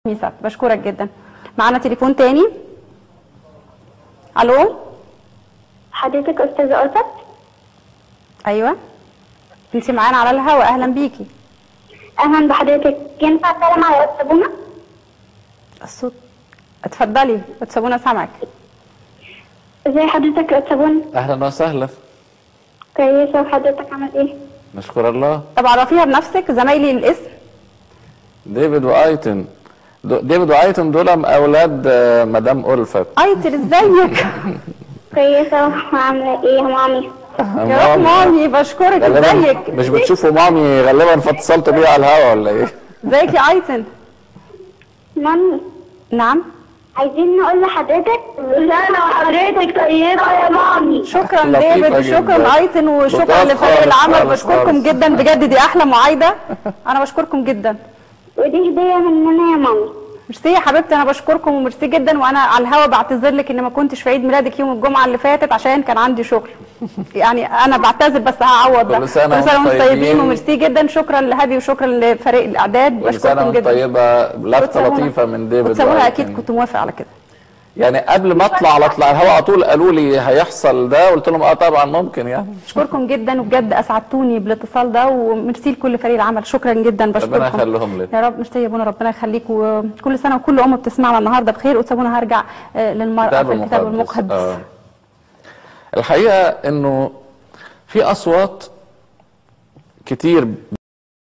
ميسات بشكرك جدا معانا تليفون تاني الو حضرتك أستاذة ألفت ايوه انت معانا على الهوا اهلا بيكي أهلا بحضرتك ينفع أتكلم على الصابونة؟ الصوت اتفضلي وتسابونا سامعك ازي حضرتك يا صابونة؟ اهلا وسهلا كويسة وحضرتك عامل ايه؟ نشكر الله طب عرفيها بنفسك زمايلي الاسم ديفيد وايتن دو- ديفيد وايتن دول اولاد آه، مدام ألفت ايتر ازيك كويسة وعاملة ايه ومامي؟ يا رب مامي بشكرك غالبا ازيك مش بتشوفوا مامي غالبا فاتصلتوا بيها على الهوا ولا ايه ازيك يا ايتن مامي نعم عايزين نقول لحضرتك لا حضرتك طيبة يا مامي شكرا لطيفة ديفيد جدا. وشكرا ايتن وشكرا لطاف لفريق خالص العمل خالص بشكركم خالص. جدا بجد دي احلى معايده انا بشكركم جدا ودي هدية مننا يا مامي ميرسي يا حبيبتي انا بشكركم وميرسي جدا وانا على الهوا بعتذر لك ان ما كنتش في عيد ميلادك يوم الجمعه اللي فاتت عشان كان عندي شغل يعني انا بعتذر بس هعوض ده كل سنة وانتم وانتم طيبين طيبين. وميرسي جدا شكرا لهبي وشكرا لفريق الاعداد كل سنه بشكركم وانت جدا طيبه لفته وتسابونا- لطيفه من ديفيد وتسابونا اكيد وايتن. كنت موافق على كده يعني قبل ما اطلع على اطلع الهوا على طول قالوا لي هيحصل ده قلت لهم اه طبعا ممكن يعني بشكركم جدا وبجد اسعدتوني بالاتصال ده وميرسي لكل فريق العمل شكرا جدا بشكركم ربنا يخليهم لنا يا رب ميرسي يا ابونا ربنا يخليك وكل سنه وكل ام بتسمعنا النهارده بخير وتسابونا هرجع آه، للمراه الكتاب في الكتاب المقدس. المقدس آه. الحقيقه انه في اصوات كتير